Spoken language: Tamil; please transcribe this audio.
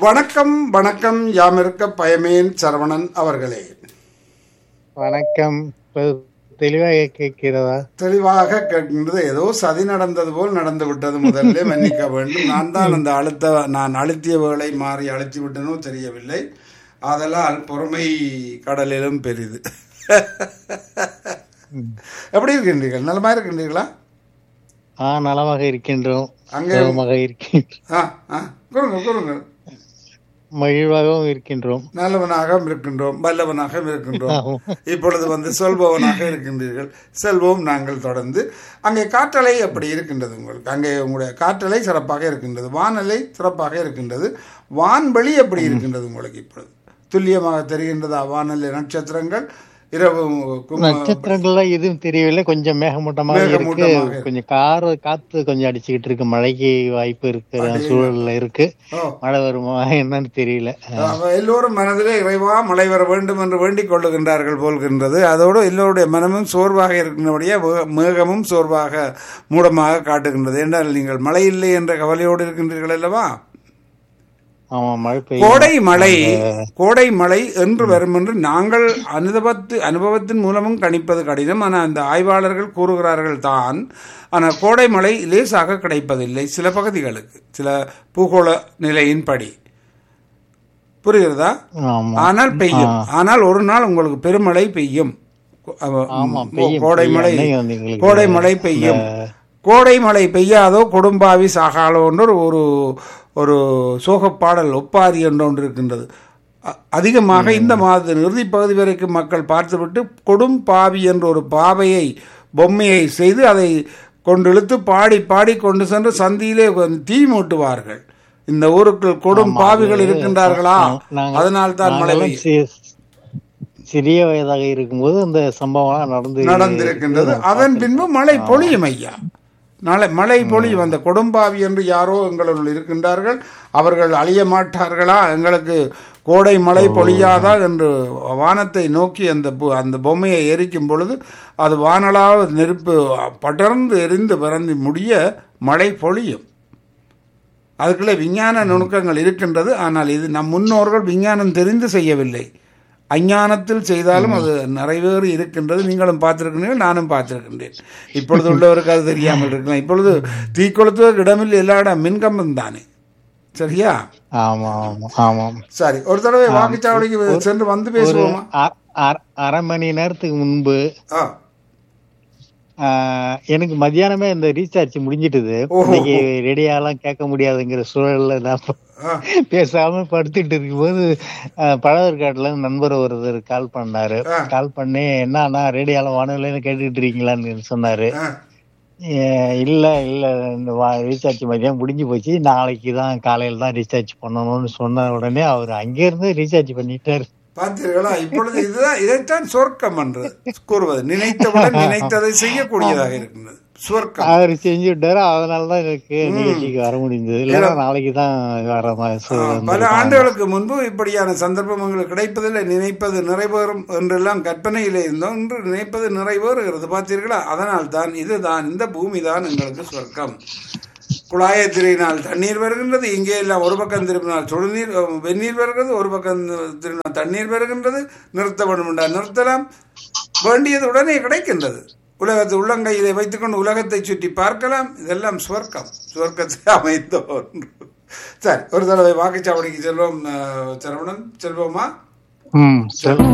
வணக்கம் வணக்கம் யாமிருக்க பயமேன் சரவணன் அவர்களே வணக்கம் இப்ப தெளிவாக கேட்கிறதா தெளிவாக கேட்கின்றது ஏதோ சதி நடந்தது போல் நடந்து விட்டது முதல்ல மன்னிக்க வேண்டும் நான் தான் அந்த அழுத்த நான் அழுத்திய வேளை மாறி அழுத்தி விட்டனோ தெரியவில்லை ஆதலால் பொறுமை கடலிலும் பெரிது எப்படி இருக்கின்றீர்கள் நலமா இருக்கின்றீர்களா ஆ நலமாக இருக்கின்றோம் அங்கே- சுகமாக இருக்கின்றோம் ஆ ஆ கூறுங்க கூறுங்க மகிழ்வாகவும் இருக்கின்றோம் நல்லவனாக இருக்கின்றோம் வல்லவனாக இருக்கின்றோம் ஆமா. இப்பொழுது வந்து சொல்பவனாக இருக்கின்றீர்கள் செல்வோம் நாங்கள் தொடர்ந்து அங்கே காற்றலை எப்படி இருக்கின்றது உங்களுக்கு அங்கே உங்களுடைய காற்றலை சிறப்பாக இருக்கின்றது வானலை சிறப்பாக இருக்கின்றது வான்வெளி எப்படி இருக்கின்றது உங்களுக்கு இப்பொழுது துல்லியமாக தெரிகின்றதா வானலை நட்சத்திரங்கள் இரவு கும்- நட்சத்திரங்கள்லாம் எதுவும் தெரியவில்லை கொஞ்சம் மேகமூட்டமாக இருக்கு மேகமூட்டமாக இருக்கு. கொஞ்சம் கார காத்து கொஞ்சம் அடிச்சுக்கிட்டு இருக்கு மழைக்கு வாய்ப்பு இருக்கிற சூழல்ல இருக்கு ஓ மழை வருமா என்னன்னு தெரியல அவ எல்லோரும் மனதிலே இறைவா மழை வர வேண்டும் என்று வேண்டிக் கொள்ளுகின்றார்கள் போல்கின்றது அதோடு எல்லோருடைய மனமும் சோர்வாக இருக்கின்றபடியே மே- மேகமும் சோர்வாக மூடமாக காட்டுகின்றது என்றால் நீங்கள் மழை இல்லை என்ற கவலையோடு இருக்கின்றீர்கள் அல்லவா ஆமா மழை பெய்யும் கோடை மழை கோடை மழை என்று வரும் என்று நாங்கள் அனுபவத்து அனுபவத்தின் மூலமும் கணிப்பது கடினம் ஆனால் அந்த ஆய்வாளர்கள் கூறுகிறார்கள் தான் ஆனால் கோடை மழை லேசாக கிடைப்பதில்லை சில பகுதிகளுக்கு சில பூகோள நிலையின்படி புரிகிறதா ஆமா ஆனால் பெய்யும் ஆனால் ஒரு நாள் உங்களுக்கு பெருமழை பெய்யும் அவ- ஆமா, கோ- பெய்யும், கோடை பெய்யும். மழை அன்னைக்கு வந்து எங்களுக்கு கோடை மழை பெய்யும் கோடை மழை பெய்யாதோ கொடும்பாவி சாகாலோ என்று ஒரு- ஒரு ஒரு சோகப் பாடல் ஒப்பாரி என்று ஒன்று இருக்கின்றது அ- அதிகமாக இந்த மாத இறுதி பகுதி வரைக்கும் மக்கள் பார்த்துவிட்டு கொடும் பாவி என்ற ஒரு பாவையை பொம்மையை செய்து அதை கொண்டு இழுத்து பாடி பாடி கொண்டு சென்று சந்தியிலே கொஞ்சம் தீ மூட்டுவார்கள் இந்த ஊருக்குள் கொடும் பாவிகள் இருக்கின்றார்களா நாங்க- அதனால் தான் மழை நாங்கெல்லாம் பெய்யும். சி- சிறிய வயதாக இருக்கும்போது இந்த சம்பவம் நடந்து நடந்திருக்கின்றது அதன் பின்பு மழை பொழியும் ஐயா நாளை மழை பொழியும் அந்த கொடும்பாவி என்று யாரோ எங்களுள் இருக்கின்றார்கள் அவர்கள் அழிய மாட்டார்களா எங்களுக்கு கோடை மழை பொழியாதா என்று வானத்தை நோக்கி அந்த பு- அந்த பொம்மையை எரிக்கும் பொழுது அது வானலாக நெருப்பு படர்ந்து எரிந்து பறந்து முடிய மழை பொழியும் அதுக்குள்ளே விஞ்ஞான நுணுக்கங்கள் இருக்கின்றது ஆனால் இது நம் முன்னோர்கள் விஞ்ஞானம் தெரிந்து செய்யவில்லை அஞ்ஞானத்தில் செய்தாலும் அது நிறைவேறி இருக்கின்றது நீங்களும் பார்த்திருக்கிறீர்கள் நானும் பார்த்திருக்கின்றேன் இப்பொழுது உள்ளவருக்கு அது தெரியாமல் இருக்கலாம் இப்பொழுது தீக்கொளுத்துவதற்கு இடமில்லை எல்லா இடம் மின்கம்பம் தானே சரியா ஆமா ஆமா ஆமாம் சரி ஒரு தடவை வாக்குச்சாவடிக்கு சென்று வந்து பேசுவோமா அ- அ- அரை மணி நேரத்துக்கு முன்பு ஆ ஆ, எனக்கு மத்தியானமே இந்த ரீசார்ஜ் முடிஞ்சிட்டது ஓஹோ. இன்னைக்கு ரெடியாலாம் கேட்க முடியாதுங்கிற சூழல்ல நான் ப- ஆ பேசாம படுத்துட்டு இருக்கும்போது ஆ, பழவர்காட்டுல இருந்து நண்பர் ஒருத்தர் கால் பண்ணாரு ஆ. கால் பண்ணி என்னன்னா ரேடியோல வானொலியில கேட்டுக்கிட்டு இருக்கீங்களான்னு சொன்னாரு ஆ ஏ, இல்ல இல்ல இந்த ரீசார்ஜ் மதியம் முடிஞ்சு போச்சு நாளைக்கு தான் காலையில தான் ரீசார்ஜ் பண்ணணும்னு சொன்ன உடனே அவர் அங்கே இருந்து ரீசார்ஜ் பண்ணிட்டாரு பார்த்தீர்களா இப்பொழுது இதுதான் இதைத்தான் சொர்க்கம் என்று கூறுவது நினைத்தவுடன் நினைத்ததை செய்யக்கூடியதாக இருக்கின்றது சொர்க்கம் அவர் செஞ்சு விட்டாரு அதனால தான் எனக்கு நிகழ்ச்சிக்கு வர முடிந்தது இல்லைன்னா நாளைக்கு தான் வர மாதிரி ஆ, சூழல் பல வந்திருக்கும். ஆண்டுகளுக்கு முன்பு இப்படியான சந்தர்ப்பம் உங்களுக்கு கிடைப்பதில்லை நினைப்பது நிறைவேறும் என்றெல்லாம் கற்பனையிலே இருந்தோம் இன்று நினைப்பது நிறைவேறுகிறது பார்த்தீர்களா அதனால் தான் இதுதான் இந்த பூமி தான் எங்களுக்கு சொர்க்கம் குழாயை திரும்பினால் தண்ணீர் வருகின்றது இங்கே எல்லாம் ஒரு பக்கம் திரும்பினால் சுடுநீர் அஹ், வெந்நீர் வருகிறது ஒரு பக்கம் திரும்பினால் தண்ணீர் வருகின்றது நிறுத்த வேண்டும் என்றால் நிறுத்தலாம் வேண்டியது உடனே கிடைக்கின்றது உலகத்தை உள்ளங்கையிலே வைத்துக்கொண்டு உலகத்தை சுற்றி பார்க்கலாம் இதெல்லாம் சுவர்க்கம் சுவர்க்கத்தை அமைந்த ஒன்று சரி ஒரு தடவை வாக்குச்சாவடிக்கு செல்வோம் அஹ், சரவணன் செல்வோமா ம் சரி